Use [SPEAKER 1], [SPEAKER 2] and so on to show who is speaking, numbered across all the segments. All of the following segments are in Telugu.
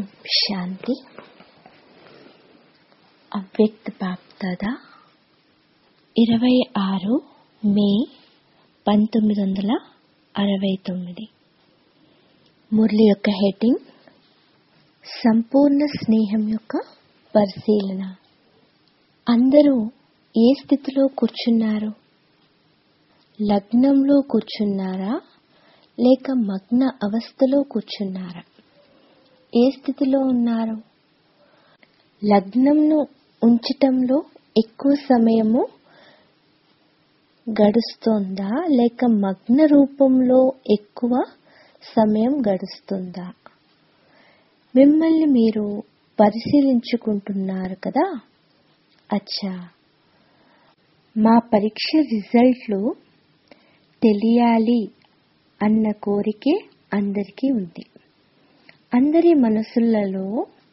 [SPEAKER 1] ఓం శాంతి అవ్యక్త బాప్దాద ఇరవై ఆరు మే పంతొమ్మిది వందల అరవై తొమ్మిది మురళి యొక్క హెడ్డింగ్ సంపూర్ణ స్నేహం యొక్క పరిశీలన అందరూ ఏ స్థితిలో కూర్చున్నారు లగ్నంలో కూర్చున్నారా లేక మగ్న అవస్థలో కూర్చున్నారా ఏ స్థితిలో ఉన్నారు లగ్నంను ఉంచటంలో ఎక్కువ సమయము గడుస్తోందా లేక మగ్న రూపంలో ఎక్కువ సమయం గడుస్తుందా మిమ్మల్ని మీరు పరిశీలించుకుంటున్నారు కదా అచ్చా మా పరీక్ష రిజల్ట్లు తెలియాలి అన్న కోరికే అందరికీ ఉంది అందరి మనసులలో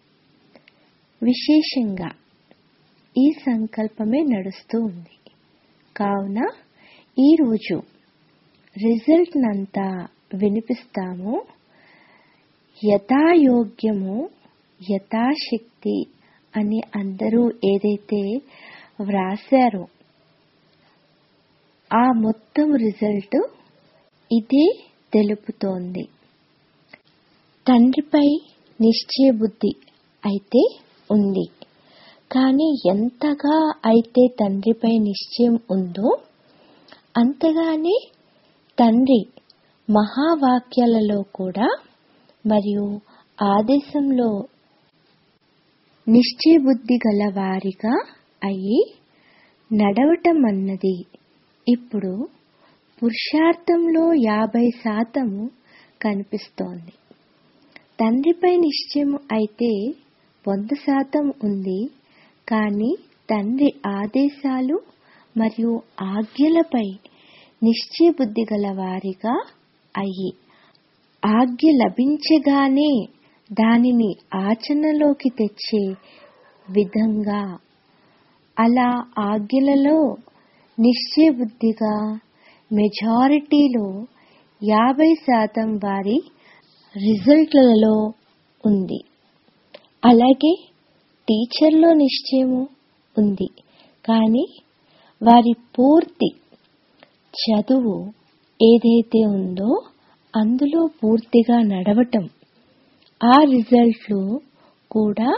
[SPEAKER 1] విశేషంగా ఈ సంకల్పమే నడుస్తూ ఉంది కావున ఈరోజు రిజల్ట్ నంతా వినిపిస్తాము యథాయోగ్యము యథాశక్తి అని అందరూ ఏదైతే వ్రాసారో ఆ మొత్తం రిజల్ట్ ఇదే తెలుపుతోంది తండ్రిపై నిశ్చయ బుద్ధి అయితే ఉంది కానీ ఎంతగా అయితే తండ్రిపై నిశ్చయం ఉందో అంతగానే తండ్రి మహావాక్యాలలో కూడా మరియు ఆదేశంలో నిశ్చయ బుద్ధి గల వారిగా అయి నడవటం అన్నది ఇప్పుడు పురుషార్థంలో యాభై శాతము కనిపిస్తోంది తండ్రిపై నిశ్చయం అయితే వంద శాతం ఉంది కానీ తండ్రి ఆదేశాలు మరియు ఆజ్ఞలపై నిశ్చయ బుద్ధి గల వారిగా అయ్యి ఆజ్ఞ లభించగానే దానిని ఆచరణలోకి తెచ్చే విధంగా అలా ఆజ్ఞలలో నిశ్చయ బుద్ధిగా మెజారిటీలో యాభై శాతం వారి రిజల్ట్లలో ఉంది అలాగే టీచర్లో నిశ్చయము ఉంది కానీ వారి పూర్తి చదువు ఏదైతే ఉందో అందులో పూర్తిగా నడవటం ఆ రిజల్ట్లు కూడా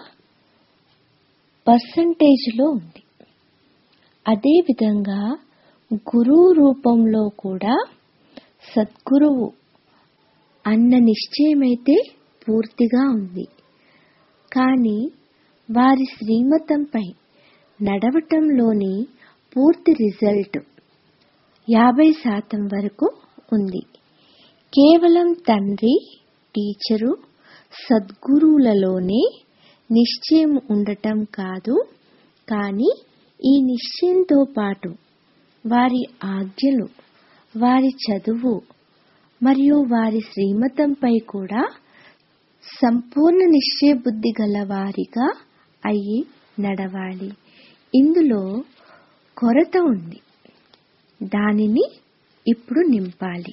[SPEAKER 1] పర్సంటేజ్లో ఉంది అదేవిధంగా గురువు రూపంలో కూడా సద్గురువు అన్న నిశ్చయమైతే పూర్తిగా ఉంది కానీ వారి శ్రీమతంపై నడవటంలోని పూర్తి రిజల్ట్ యాభై శాతం వరకు ఉంది కేవలం తండ్రి టీచరు సద్గురువులలోనే నిశ్చయం ఉండటం కాదు కానీ ఈ నిశ్చయంతో పాటు వారి ఆజ్ఞలు వారి చదువు మరియు వారి శ్రీమతంపై కూడా సంపూర్ణ నిశ్చయ బుద్ధి గల వారిగా అయ్యి నడవాలి ఇందులో కొరత ఉంది దానిని ఇప్పుడు నింపాలి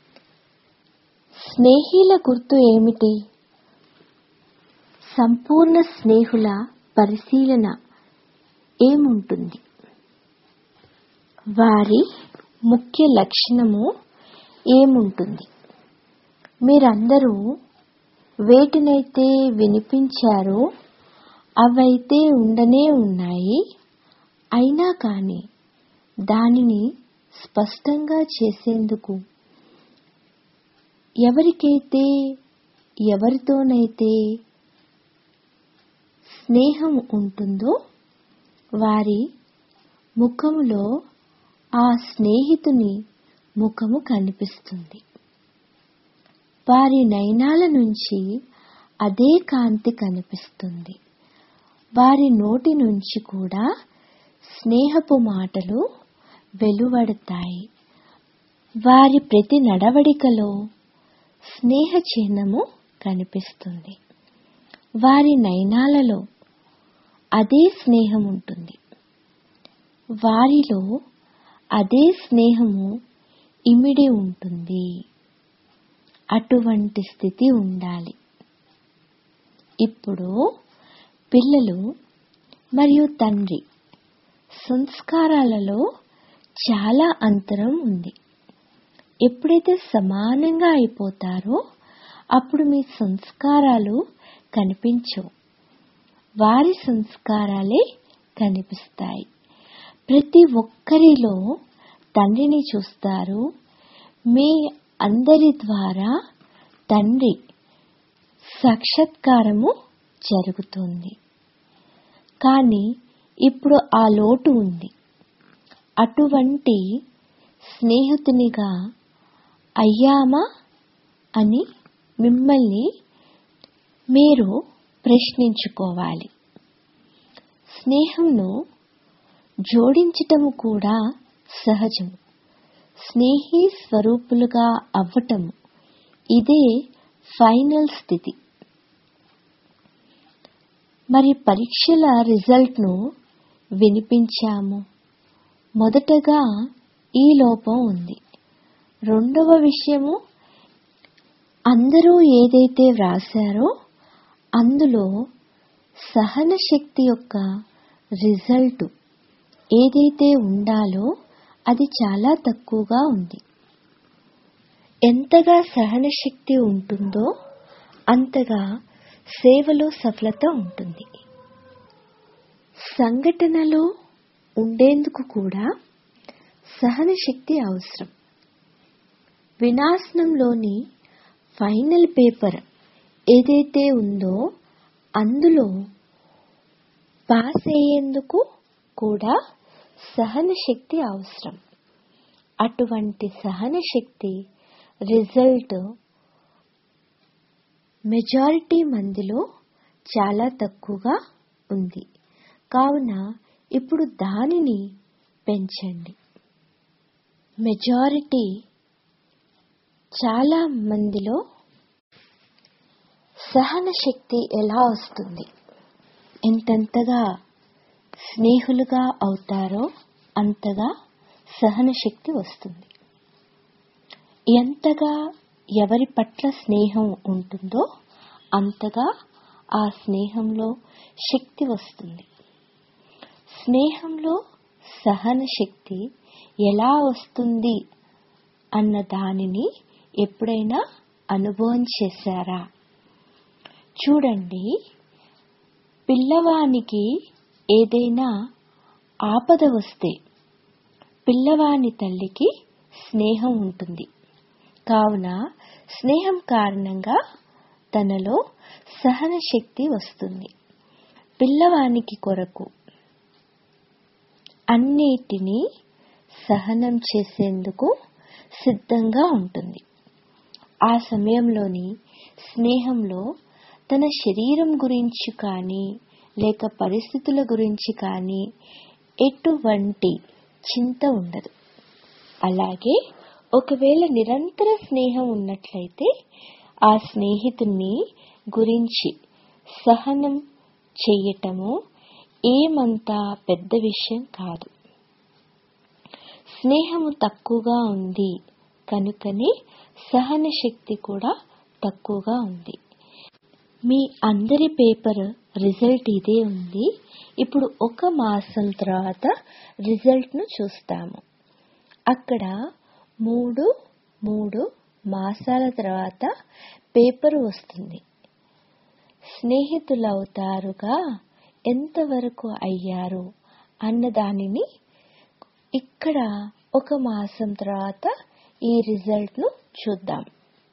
[SPEAKER 1] స్నేహిల గుర్తు ఏమిటి సంపూర్ణ స్నేహుల పరిశీలన ఏముంటుంది వారి ముఖ్య లక్షణము ఏముంటుంది మీరందరూ వేటినైతే వినిపించారో అవైతే ఉండనే ఉన్నాయి అయినా కానీ దానిని స్పష్టంగా చేసేందుకు ఎవరికైతే ఎవరితోనైతే స్నేహం ఉంటుందో వారి ముఖములో ఆ స్నేహితుని ముఖము కనిపిస్తుంది వారి నయనాల నుంచి అదే కాంతి కనిపిస్తుంది వారి నోటి నుంచి కూడా స్నేహపు మాటలు వెలువడతాయి వారి ప్రతి నడవడికలో స్నేహ చిహ్నము కనిపిస్తుంది వారి నయనాలలో అదే స్నేహం ఉంటుంది వారిలో అదే స్నేహము ఇమిడి ఉంటుంది అటువంటి స్థితి ఉండాలి ఇప్పుడు పిల్లలు మరియు తండ్రి సంస్కారాలలో చాలా అంతరం ఉంది ఎప్పుడైతే సమానంగా అయిపోతారో అప్పుడు మీ సంస్కారాలు కనిపించవు వారి సంస్కారాలే కనిపిస్తాయి ప్రతి ఒక్కరిలో తండ్రిని చూస్తారు మీ అందరి ద్వారా తండ్రి సాక్షాత్కారము జరుగుతుంది కానీ ఇప్పుడు ఆ లోటు ఉంది అటువంటి స్నేహితునిగా అయ్యామా అని మిమ్మల్ని మీరు ప్రశ్నించుకోవాలి స్నేహంను జోడించటము కూడా సహజం స్నేహి స్వరూపులుగా అవ్వటము ఇదే ఫైనల్ స్థితి మరి పరీక్షల రిజల్ట్ను వినిపించాము మొదటగా ఈ లోపం ఉంది రెండవ విషయము అందరూ ఏదైతే వ్రాసారో అందులో సహన శక్తి యొక్క రిజల్ట్ ఏదైతే ఉండాలో అది చాలా తక్కువగా ఉంది ఎంతగా సహన శక్తి ఉంటుందో అంతగా సేవలో సఫలత ఉంటుంది సంఘటనలో ఉండేందుకు కూడా సహన శక్తి అవసరం వినాశనంలోని ఫైనల్ పేపర్ ఏదైతే ఉందో అందులో పాస్ అయ్యేందుకు కూడా సహన శక్తి అవసరం అటువంటి సహన శక్తి రిజల్ట్ మెజారిటీ మందిలో చాలా తక్కువగా ఉంది కావున ఇప్పుడు దానిని పెంచండి మెజారిటీ చాలా మందిలో సహన శక్తి ఎలా వస్తుంది ఎంతెంతగా స్నేహులుగా అవుతారో అంతగా సహన శక్తి వస్తుంది ఎంతగా ఎవరి పట్ల స్నేహం ఉంటుందో అంతగా ఆ స్నేహంలో శక్తి వస్తుంది స్నేహంలో సహన శక్తి ఎలా వస్తుంది అన్న దానిని ఎప్పుడైనా అనుభవం చేశారా చూడండి పిల్లవానికి ఏదైనా ఆపద వస్తే పిల్లవాని తల్లికి స్నేహం ఉంటుంది కావున స్నేహం కారణంగా తనలో సహన శక్తి వస్తుంది పిల్లవానికి కొరకు అన్నిటినీ సహనం చేసేందుకు సిద్ధంగా ఉంటుంది ఆ సమయంలోని స్నేహంలో తన శరీరం గురించి కానీ లేక పరిస్థితుల గురించి కానీ ఎటువంటి చింత ఉండదు అలాగే ఒకవేళ నిరంతర స్నేహం ఉన్నట్లయితే ఆ స్నేహితుని గురించి సహనం చెయ్యటము ఏమంత పెద్ద విషయం కాదు స్నేహము తక్కువగా ఉంది కనుకనే సహన శక్తి కూడా తక్కువగా ఉంది మీ అందరి పేపర్ రిజల్ట్ ఇదే ఉంది ఇప్పుడు ఒక మాసం తర్వాత రిజల్ట్ను చూస్తాము అక్కడ మూడు మూడు మాసాల తర్వాత పేపర్ వస్తుంది స్నేహితులవుతారుగా ఎంతవరకు అయ్యారు అన్న దానిని ఇక్కడ ఒక మాసం తర్వాత ఈ రిజల్ట్ను చూద్దాం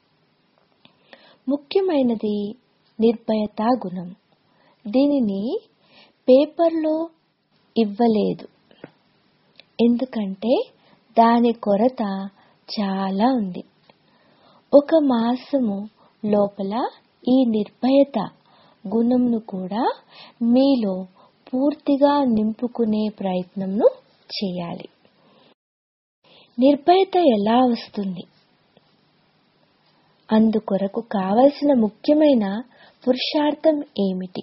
[SPEAKER 1] ముఖ్యమైనది నిర్భయతా గుణం దీనిని పేపర్లో ఇవ్వలేదు ఎందుకంటే దాని కొరత చాలా ఉంది ఒక మాసము లోపల ఈ నిర్భయత గుణంను కూడా మీలో పూర్తిగా నింపుకునే ప్రయత్నంను చేయాలి నిర్భయత ఎలా వస్తుంది అందుకొరకు కావలసిన ముఖ్యమైన పురుషార్థం ఏమిటి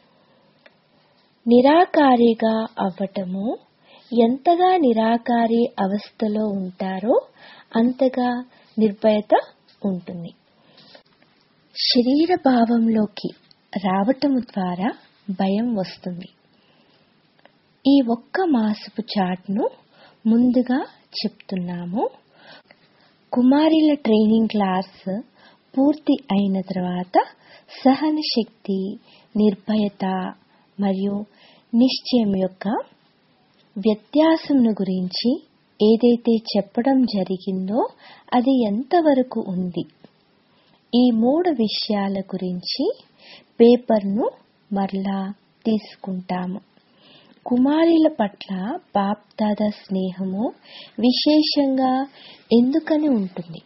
[SPEAKER 1] నిరాకారిగా అవ్వటము ఎంతగా నిరాకారి అవస్థలో ఉంటారో అంతగా నిర్భయత ఉంటుంది శరీర భావంలోకి రావటము ద్వారా భయం వస్తుంది ఈ ఒక్క మాసపు చాట్ను ముందుగా చెప్తున్నాము కుమారిల ట్రైనింగ్ క్లాస్ పూర్తి అయిన తర్వాత సహన శక్తి నిర్భయత మరియు నిశ్చయం యొక్క వ్యత్యాసంను గురించి ఏదైతే చెప్పడం జరిగిందో అది ఎంతవరకు ఉంది ఈ మూడు విషయాల గురించి పేపర్ను మరలా తీసుకుంటాము కుమారుల పట్ల బాప్దాద స్నేహము విశేషంగా ఎందుకని ఉంటుంది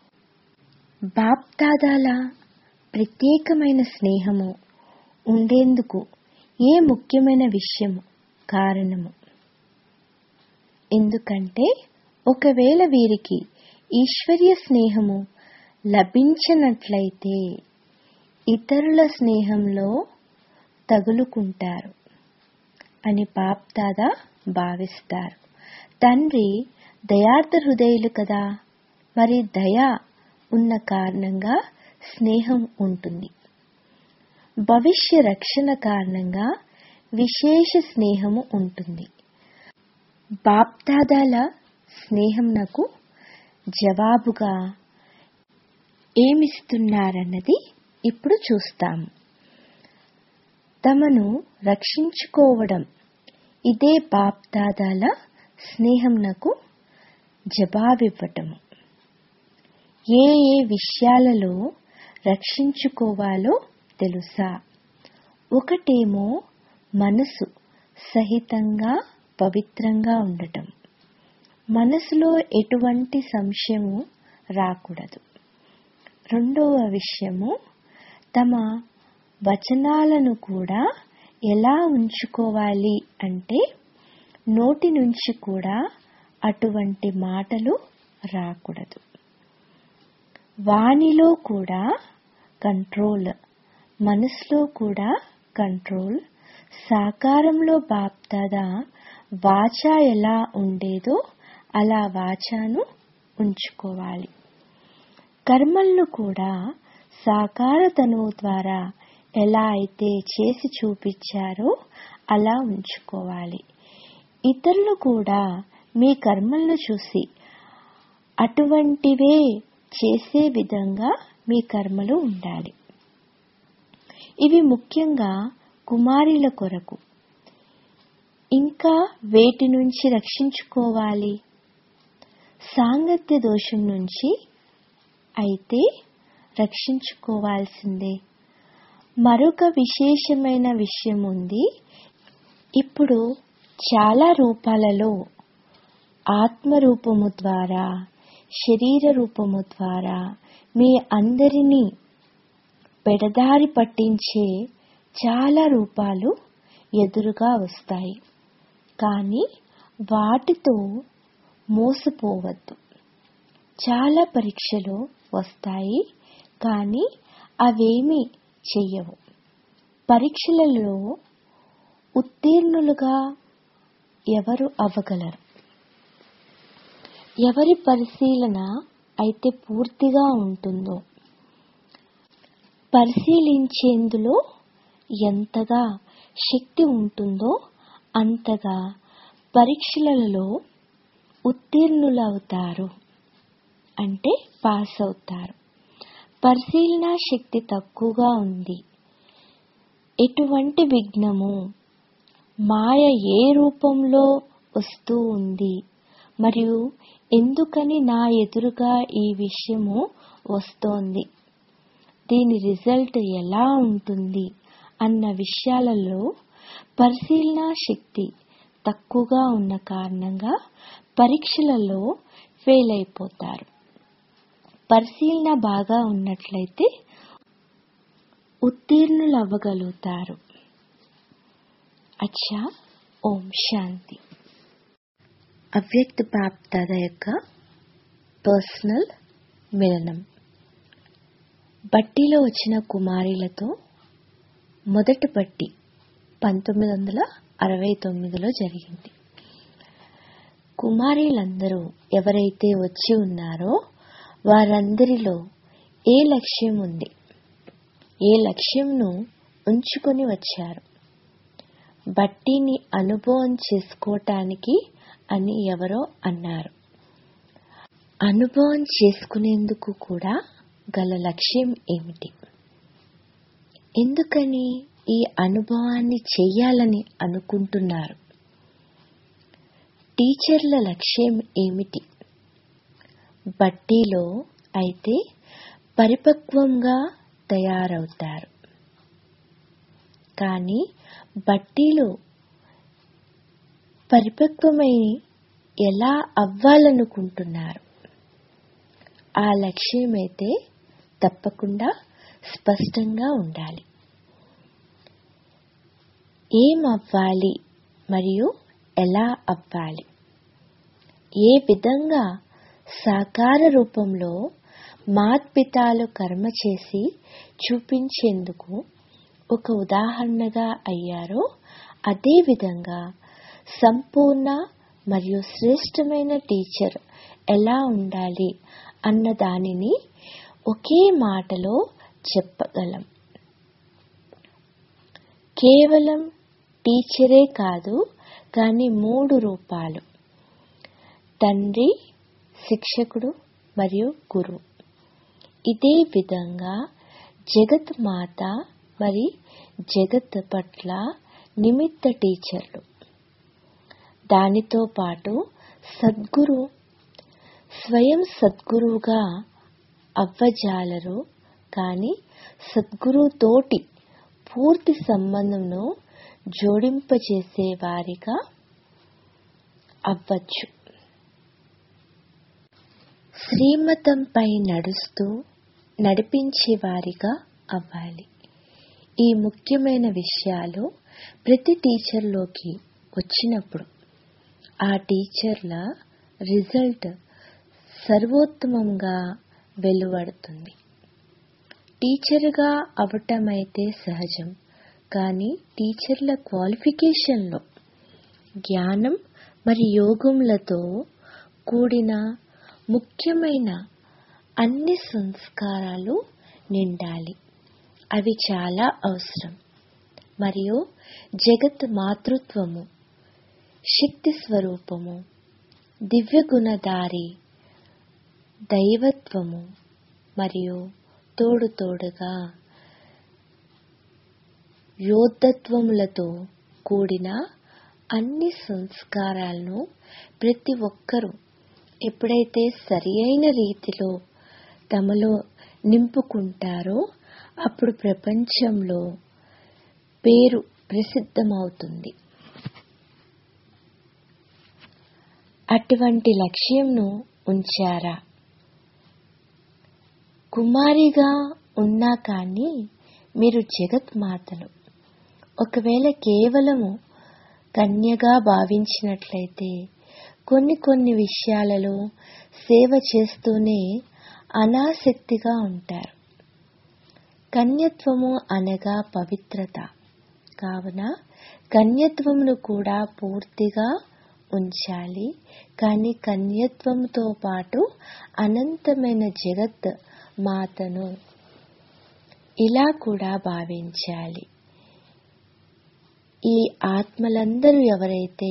[SPEAKER 1] బాప్దాదాల ప్రత్యేకమైన స్నేహము ఉండేందుకు ఏ ముఖ్యమైన విషయము కారణము ఎందుకంటే ఒకవేళ వీరికి ఈశ్వర్య స్నేహము లభించనట్లయితే ఇతరుల స్నేహంలో తగులుకుంటారు అని బాప్దాదా భావిస్తారు తండ్రి దయార్థ హృదయులు కదా మరి దయ ఉన్న కారణంగా స్నేహం ఉంటుంది భవిష్య రక్షణ కారణంగా విశేష స్నేహము ఉంటుంది బాప్దాదాల స్నేహం నాకు జవాబుగా ఏమిస్తున్నారన్నది ఇప్పుడు చూస్తాము తమను రక్షించుకోవడం ఇదే బాప్దాదాల స్నేహం నాకు జవాబివ్వటము ఏ ఏ విషయాలలో రక్షించుకోవాలో తెలుసా ఒకటేమో మనసు సహితంగా పవిత్రంగా ఉండటం మనసులో ఎటువంటి సంశయము రాకూడదు రెండవ విషయము తమ వచనాలను కూడా ఎలా ఉంచుకోవాలి అంటే నోటి నుంచి కూడా అటువంటి మాటలు రాకూడదు వాణిలో కూడా కంట్రోల్ మనసులో కూడా కంట్రోల్ సాకారంలో బాప్దాదా వాచ ఎలా ఉండేదో అలా వాచాను ఉంచుకోవాలి కర్మలను కూడా సాకార తనువు ద్వారా ఎలా అయితే చేసి చూపించారో అలా ఉంచుకోవాలి ఇతరులు కూడా మీ కర్మలను చూసి అటువంటివే చేసే విధంగా మీ కర్మలు ఉండాలి ఇవి ముఖ్యంగా కుమారుల కొరకు ఇంకా వేటి నుంచి రక్షించుకోవాలి సాంగత్య దోషం నుంచి అయితే రక్షించుకోవాల్సిందే మరొక విశేషమైన విషయం ఉంది ఇప్పుడు చాలా రూపాలలో ఆత్మరూపము ద్వారా శరీర రూపము ద్వారా మీ అందరినీ పెడదారి పట్టించే చాలా రూపాలు ఎదురుగా వస్తాయి కానీ వాటితో మోసపోవద్దు చాలా పరీక్షలు వస్తాయి కానీ అవేమీ చెయ్యవు పరీక్షలలో ఉత్తీర్ణులుగా ఎవరు అవ్వగలరు ఎవరి పరిశీలన అయితే పూర్తిగా ఉంటుందో పరిశీలించేందులో ఎంతగా శక్తి ఉంటుందో అంతగా పరీక్షలలో ఉత్తీర్ణులవుతారు అంటే పాస్ అవుతారు పరిశీలన శక్తి తక్కువగా ఉంది ఎటువంటి విఘ్నము మాయ ఏ రూపంలో వస్తూ ఉంది మరియు ఎందుకని నా ఎదురుగా ఈ విషయము వస్తోంది దీని రిజల్ట్ ఎలా ఉంటుంది అన్న విషయాలలో పరిశీలన శక్తి తక్కువగా ఉన్న కారణంగా పరీక్షలలో ఫెయిల్ అయిపోతారు పరిశీలన బాగా ఉన్నట్లయితే ఉత్తీర్ణులు అవ్వగలుగుతారు అచ్చా ఓం శాంతి అవ్యక్త బాప్దాద యొక్క పర్సనల్ మిలనం బట్టీలో వచ్చిన కుమారీలతో మొదటి బట్టి పంతొమ్మిది వందల అరవై తొమ్మిదిలో జరిగింది కుమారీలందరూ ఎవరైతే వచ్చి ఉన్నారో వారందరిలో ఏ లక్ష్యం ఉంది ఏ లక్ష్యంను ఉంచుకొని వచ్చారు బట్టీని అనుభవం చేసుకోవటానికి అని ఎవరో అన్నారు అనుభవం చేసుకునేందుకు కూడా గల లక్ష్యం ఏమిటి ఎందుకని ఈ అనుభవాన్ని చెయ్యాలని అనుకుంటున్నారు టీచర్ల లక్ష్యం ఏమిటి బట్టీలో అయితే పరిపక్వంగా తయారవుతారు కానీ బట్టీలో పరిపక్వమై ఎలా అవ్వాలనుకుంటున్నారు ఆ లక్ష్యమైతే తప్పకుండా స్పష్టంగా ఉండాలి ఏం అవ్వాలి మరియు ఎలా అవ్వాలి ఏ విధంగా సాకార రూపంలో మాత్పితాలు కర్మ చేసి చూపించేందుకు ఒక ఉదాహరణగా అయ్యారో అదే విధంగా సంపూర్ణ మరియు శ్రేష్టమైన టీచర్ ఎలా ఉండాలి అన్న దానిని ఒకే మాటలో చెప్పగలం కేవలం టీచరే కాదు కానీ మూడు రూపాలు తండ్రి శిక్షకుడు మరియు గురు ఇదే విధంగా జగత్ మాత మరి జగత్ పట్ల నిమిత్త టీచర్లు దానితో పాటు సద్గురు స్వయం సద్గురువుగా అవ్వజాలరు కానీ సద్గురుతోటి పూర్తి సంబంధంను జోడింపచేసే వారిగా అవ్వచ్చు శ్రీమతంపై నడుస్తూ నడిపించే వారిగా అవ్వాలి ఈ ముఖ్యమైన విషయాలు ప్రతి టీచర్లోకి వచ్చినప్పుడు ఆ టీచర్ల రిజల్ట్ సర్వోత్తమంగా వెలువడుతుంది టీచర్గా అవటమైతే సహజం కానీ టీచర్ల క్వాలిఫికేషన్లో జ్ఞానం మరి యోగములతో కూడిన ముఖ్యమైన అన్ని సంస్కారాలు నిండాలి అవి చాలా అవసరం మరియు జగత్ మాతృత్వము శక్తి స్వరూపము దివ్య గుణధారి దైవత్వము మరియు తోడు తోడుగా యోద్ధత్వములతో కూడిన అన్ని సంస్కారాలను ప్రతి ఒక్కరూ ఎప్పుడైతే సరి అయిన రీతిలో తమలో నింపుకుంటారో అప్పుడు ప్రపంచంలో పేరు ప్రసిద్ధమవుతుంది అటువంటి లక్ష్యంను ఉంచారా కుమారిగా ఉన్నా కానీ మీరు జగత్ మాతలు ఒకవేళ కేవలము కన్యగా భావించినట్లయితే కొన్ని కొన్ని విషయాలలో సేవ చేస్తూనే అనాసక్తిగా ఉంటారు కన్యత్వము అనగా పవిత్రత కావున కన్యత్వమును కూడా పూర్తిగా ఉంచాలి కానీ కన్యత్వంతో పాటు అనంతమైన జగత్ మాతను ఇలా కూడా భావించాలి ఈ ఆత్మలందరూ ఎవరైతే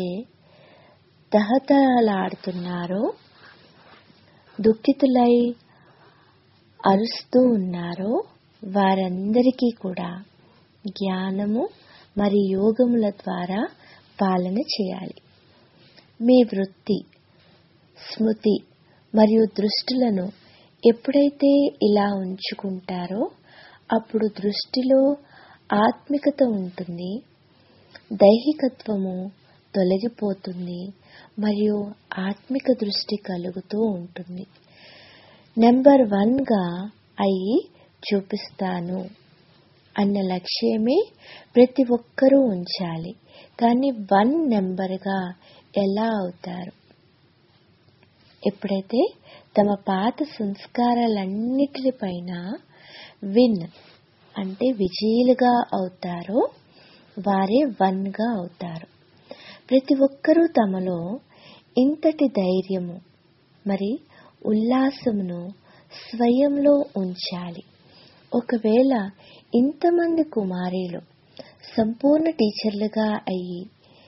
[SPEAKER 1] తహతలాడుతున్నారో దుఃఖితులై అరుస్తూ ఉన్నారో వారందరికీ కూడా జ్ఞానము మరి యోగముల ద్వారా పాలన చేయాలి మీ వృత్తి స్మృతి మరియు దృష్టిలను ఎప్పుడైతే ఇలా ఉంచుకుంటారో అప్పుడు దృష్టిలో ఆత్మికత ఉంటుంది దైహికత్వము తొలగిపోతుంది మరియు ఆత్మిక దృష్టి కలుగుతూ ఉంటుంది నెంబర్ వన్గా అయి చూపిస్తాను అన్న లక్ష్యమే ప్రతి ఒక్కరూ ఉంచాలి కానీ వన్ నెంబర్గా ఎలా అవుతారు ఎప్పుడైతే తమ పాత సంస్కారాలన్నిటిపైన విన్ అంటే విజయులుగా అవుతారో వారే వన్గా అవుతారు ప్రతి ఒక్కరూ తమలో ఇంతటి ధైర్యము మరి ఉల్లాసమును స్వయంలో ఉంచాలి ఒకవేళ ఇంతమంది కుమారీలు సంపూర్ణ టీచర్లుగా అయ్యి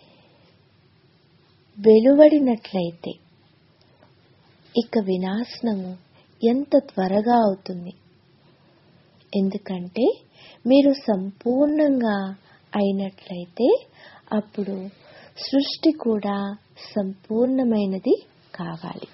[SPEAKER 1] వెలువడినట్లయితే ఇక వినాశనము ఎంత త్వరగా అవుతుంది ఎందుకంటే మీరు సంపూర్ణంగా అయినట్లయితే అప్పుడు సృష్టి కూడా సంపూర్ణమైనది కావాలి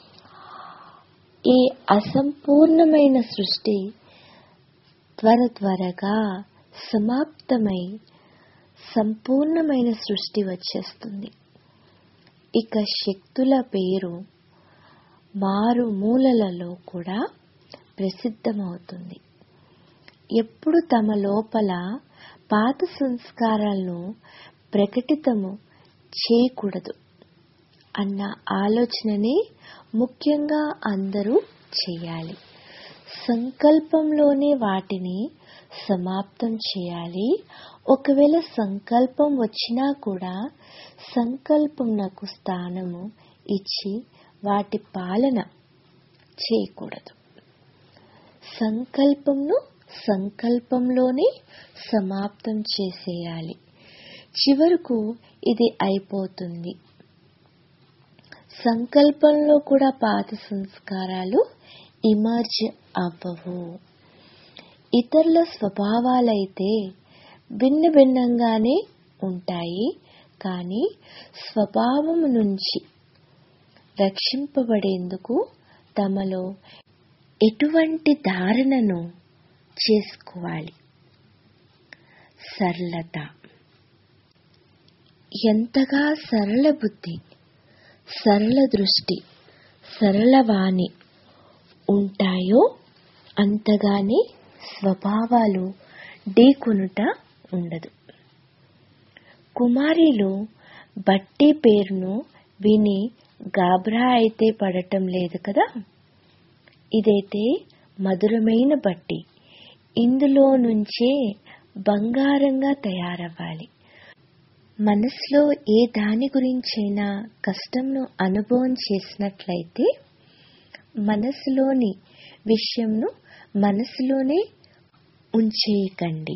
[SPEAKER 1] ఈ అసంపూర్ణమైన సృష్టి త్వర త్వరగా సమాప్తమై సంపూర్ణమైన సృష్టి వచ్చేస్తుంది ఇక శక్తుల పేరు మారు మూలలలో కూడా ప్రసిద్ధమవుతుంది ఎప్పుడు తమ లోపల పాత సంస్కారాలను ప్రకటితము చేయకూడదు అన్న ఆలోచనని ముఖ్యంగా అందరూ చేయాలి సంకల్పంలోనే వాటిని సమాప్తం చేయాలి ఒకవేళ సంకల్పం వచ్చినా కూడా సంకల్పం నాకు స్థానము ఇచ్చి వాటి పాలన చేయకూడదు సంకల్పంను సంకల్పంలోనే సమాప్తం చేసేయాలి చివరకు ఇది అయిపోతుంది సంకల్పంలో కూడా పాత సంస్కారాలు ఇమర్జ్ అవ్వవు ఇతరుల స్వభావాలైతే భిన్న భిన్నంగానే ఉంటాయి కానీ స్వభావం నుంచి రక్షింపబడేందుకు తమలో ఎటువంటి ధారణను చేసుకోవాలి సరళత ఎంతగా సరళ బుద్ధి సరళ దృష్టి సరళవాణి ఉంటాయో అంతగానే స్వభావాలు ఢీకొనుట ఉండదు కుమారీలు బట్టి పేరును విని గాబ్రా అయితే పడటం లేదు కదా ఇదైతే మధురమైన బట్టి ఇందులో నుంచే బంగారంగా తయారవ్వాలి మనసులో ఏ దాని గురించైనా కష్టంను అనుభవం చేసినట్లయితే మనసులోని విషయంను మనసులోనే ఉంచేయకండి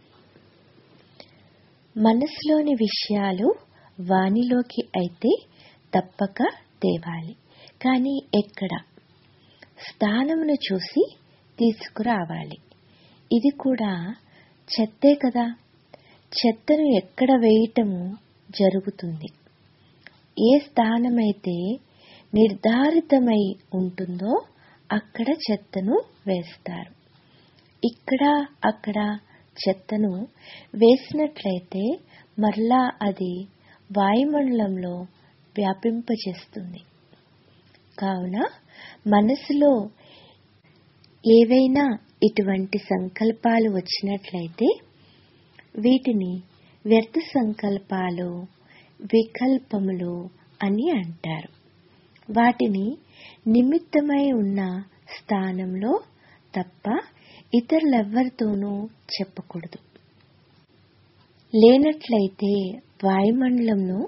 [SPEAKER 1] మనసులోని విషయాలు వానిలోకి అయితే తప్పక తేవాలి కానీ ఎక్కడ స్థానమును చూసి తీసుకురావాలి ఇది కూడా చెత్తే కదా చెత్తను ఎక్కడ వేయటము జరుగుతుంది ఏ స్థానమైతే నిర్ధారితమై ఉంటుందో అక్కడ చెత్తను వేస్తారు ఇక్కడ అక్కడ చెత్తను వేసినట్లయితే మరలా అది వాయుమండలంలో వ్యాపింపజేస్తుంది కావున మనసులో ఏవైనా ఇటువంటి సంకల్పాలు వచ్చినట్లయితే వీటిని వ్యర్థ సంకల్పాలు వికల్పములు అని అంటారు వాటిని నిమిత్తమై ఉన్న స్థానంలో తప్ప ఇతరులెవ్వరితోనూ చెప్పకూడదు లేనట్లయితే వాయుమండలంను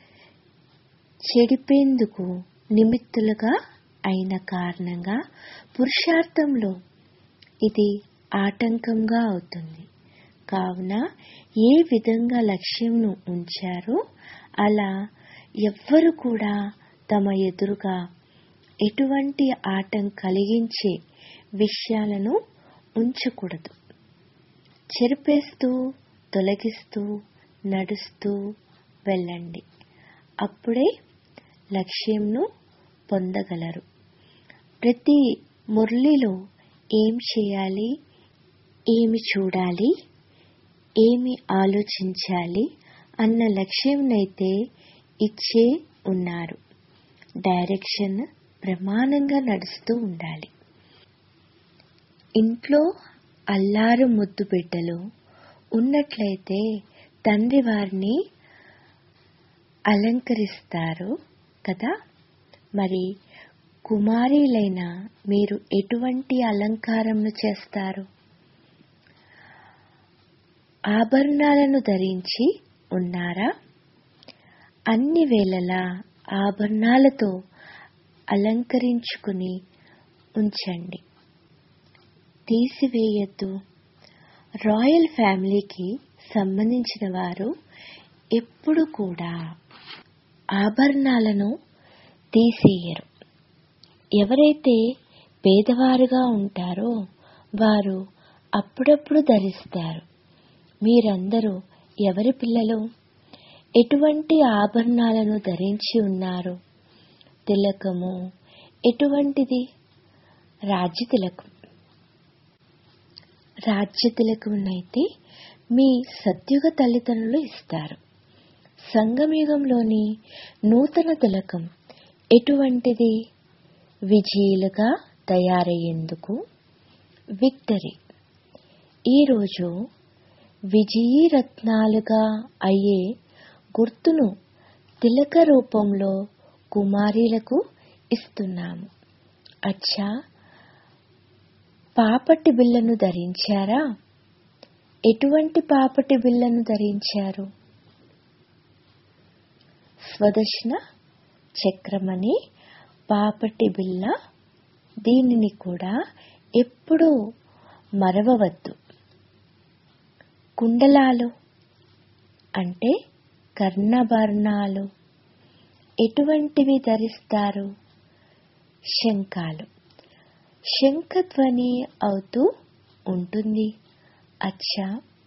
[SPEAKER 1] చెడిపేందుకు నిమిత్తులుగా అయిన కారణంగా పురుషార్థంలో ఇది ఆటంకంగా అవుతుంది కావున ఏ విధంగా లక్ష్యంను ఉంచారో అలా ఎవ్వరు కూడా తమ ఎదురుగా ఎటువంటి ఆటం కలిగించే విషయాలను ఉంచకూడదు చెరిపేస్తూ తొలగిస్తూ నడుస్తూ వెళ్ళండి అప్పుడే లక్ష్యంను పొందగలరు ప్రతి మురళిలో ఏం చేయాలి ఏమి చూడాలి ఏమి ఆలోచించాలి అన్న లక్ష్యంనైతే ఇచ్చే ఉన్నారు డైరెక్షన్ ప్రమాణంగా నడుస్తూ ఉండాలి ఇంట్లో అల్లారు ముద్దు బిడ్డలు ఉన్నట్లయితే తండ్రి వారిని అలంకరిస్తారు కదా మరి కుమారీలైన మీరు ఎటువంటి అలంకారంను చేస్తారు ఆభరణాలను ధరించి ఉన్నారా అన్ని వేళలా ఆభరణాలతో అలంకరించుకుని ఉంచండి తీసివేయద్దు రాయల్ ఫ్యామిలీకి సంబంధించిన వారు ఎప్పుడు కూడా ఆభరణాలను తీసేయరు ఎవరైతే పేదవారుగా ఉంటారో వారు అప్పుడప్పుడు ధరిస్తారు మీరందరూ ఎవరి పిల్లలు ఎటువంటి ఆభరణాలను ధరించి ఉన్నారు తిలకము ఎటువంటిది రాజ్య తిలకం రాజ్య తిలకమునైతే మీ సత్యుగ తల్లిదండ్రులు ఇస్తారు సంగమయుగంలోని నూతన తిలకం ఎటువంటిది విజయులుగా తయారయ్యేందుకు విక్టరీ ఈరోజు విజయీ రత్నాలుగా అయ్యే గుర్తును తిలక రూపంలో కుమారీలకు ఇస్తున్నాము అచ్చా పాపటి బిళ్ళను ధరించారా ఎటువంటి పాపటి బిళ్ళను ధరించారు స్వదర్శన చక్రమని పాపటి బిళ్ళ దీనిని కూడా ఎప్పుడూ మరవవద్దు కుండలాలు అంటే కర్ణభరణాలు ఎటువంటివి ధరిస్తారు శంఖాలు శంఖధ్వని అవుతూ ఉంటుంది అచ్చా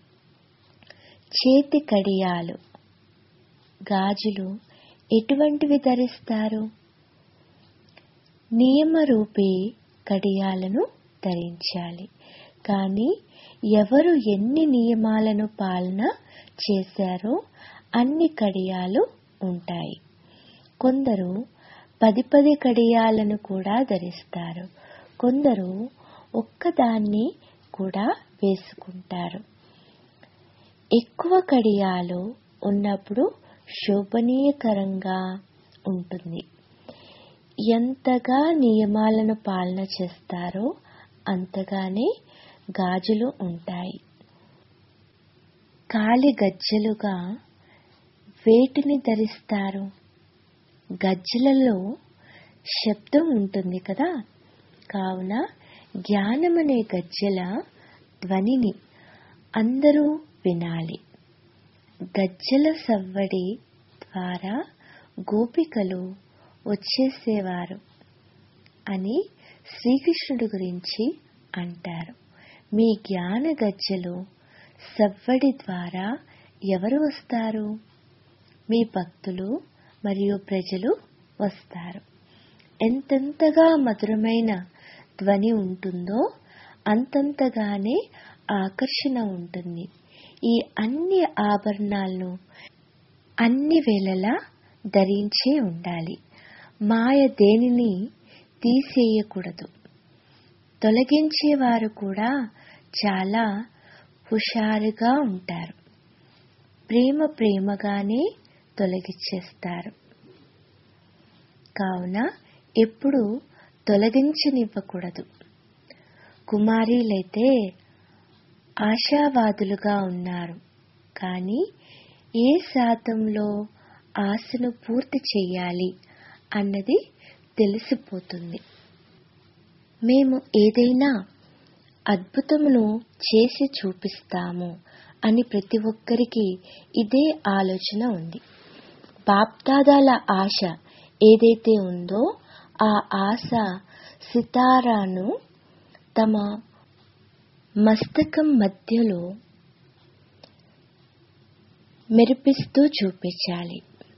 [SPEAKER 1] చేతి కడియాలు గాజులు ఎటువంటివి ధరిస్తారు నియమరూపీ కడియాలను ధరించాలి కానీ ఎవరు ఎన్ని నియమాలను పాలన చేశారో అన్ని కడియాలు ఉంటాయి కొందరు పది పది కడియాలను కూడా ధరిస్తారు కొందరు ఒక్కదాన్ని కూడా వేసుకుంటారు ఎక్కువ కడియాలు ఉన్నప్పుడు శోభనీయకరంగా ఉంటుంది ఎంతగా నియమాలను పాలన చేస్తారో అంతగానే గాజులు ఉంటాయి కాలి గజ్జలుగా వేటిని ధరిస్తారు గజ్జలలో శబ్దం ఉంటుంది కదా కావున జ్ఞానమనే గజ్జల ధ్వనిని అందరూ వినాలి గజ్జల సవ్వడి ద్వారా గోపికలు వచ్చేసేవారు అని శ్రీకృష్ణుడి గురించి అంటారు మీ జ్ఞాన గజ్జలు సవ్వడి ద్వారా ఎవరు వస్తారు మీ భక్తులు మరియు ప్రజలు వస్తారు ఎంతెంతగా మధురమైన ధ్వని ఉంటుందో అంతంతగానే ఆకర్షణ ఉంటుంది ఈ అన్ని ఆభరణాలను అన్ని వేళలా ధరించే ఉండాలి మాయ దేనిని తీసేయకూడదు తొలగించేవారు కూడా చాలా హుషారుగా ఉంటారు ప్రేమ ప్రేమగానే తొలగించేస్తారు కావున ఎప్పుడు తొలగించనివ్వకూడదు కుమారీలైతే ఆశావాదులుగా ఉన్నారు కానీ ఏ శాతంలో ఆశను పూర్తి చేయాలి అన్నది తెలిసిపోతుంది మేము ఏదైనా అద్భుతమును చేసి చూపిస్తాము అని ప్రతి ఒక్కరికి ఇదే ఆలోచన ఉంది బాప్దాదాల ఆశ ఏదైతే ఉందో ఆ ఆశ సితారాను తమ మస్తకం మధ్యలో మెరిపిస్తూ చూపించాలి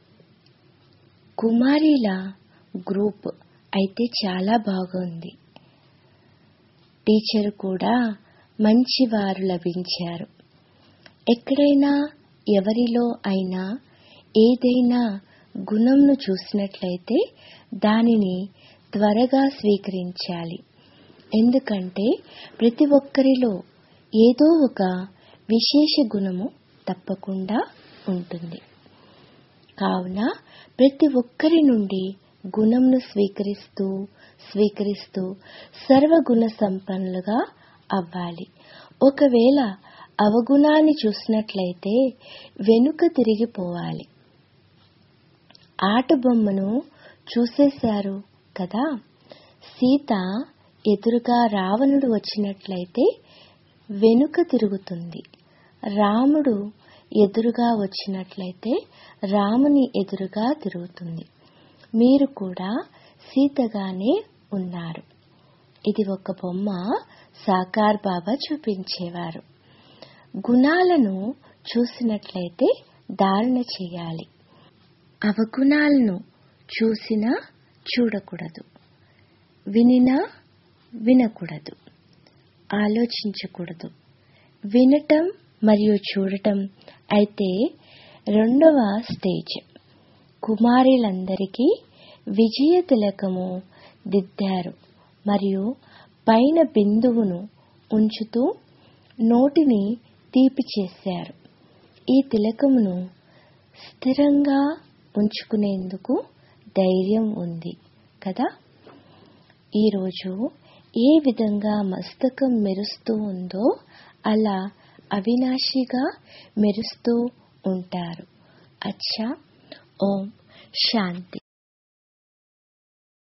[SPEAKER 1] కుమారీల గ్రూప్ అయితే చాలా బాగుంది టీచర్ కూడా మంచి వారు లభించారు ఎక్కడైనా ఎవరిలో అయినా ఏదైనా గుణంను చూసినట్లయితే దానిని త్వరగా స్వీకరించాలి ఎందుకంటే ప్రతి ఒక్కరిలో ఏదో ఒక విశేష గుణము తప్పకుండా ఉంటుంది కావున ప్రతి ఒక్కరి నుండి గుణంను స్వీకరిస్తూ స్వీకరిస్తూ సర్వగుణ సంపన్నులుగా అవ్వాలి ఒకవేళ అవగుణాన్ని చూసినట్లయితే వెనుక తిరిగిపోవాలి ఆట బొమ్మను చూసేశారు కదా సీత ఎదురుగా రావణుడు వచ్చినట్లయితే వెనుక తిరుగుతుంది రాముడు ఎదురుగా వచ్చినట్లయితే రాముని ఎదురుగా తిరుగుతుంది మీరు కూడా సీతగానే ఉన్నారు ఇది ఒక బొమ్మ సాకార్ బాబా చూపించేవారు గుణాలను చూసినట్లయితే ధారణ చేయాలి అవగుణాలను చూసినా చూడకూడదు వినినా వినకూడదు ఆలోచించకూడదు వినటం మరియు చూడటం అయితే రెండవ స్టేజ్ కుమారులందరికీ విజయ తిలకము దిద్దారు మరియు పైన బిందువును ఉంచుతూ నోటిని తీపి చేశారు ఈ తిలకమును స్థిరంగా ఉంచుకునేందుకు ధైర్యం ఉంది కదా ఈరోజు ఏ విధంగా మస్తకం మెరుస్తూ ఉందో అలా అవినాశిగా మెరుస్తూ ఉంటారు అచ్చా ఓం శాంతి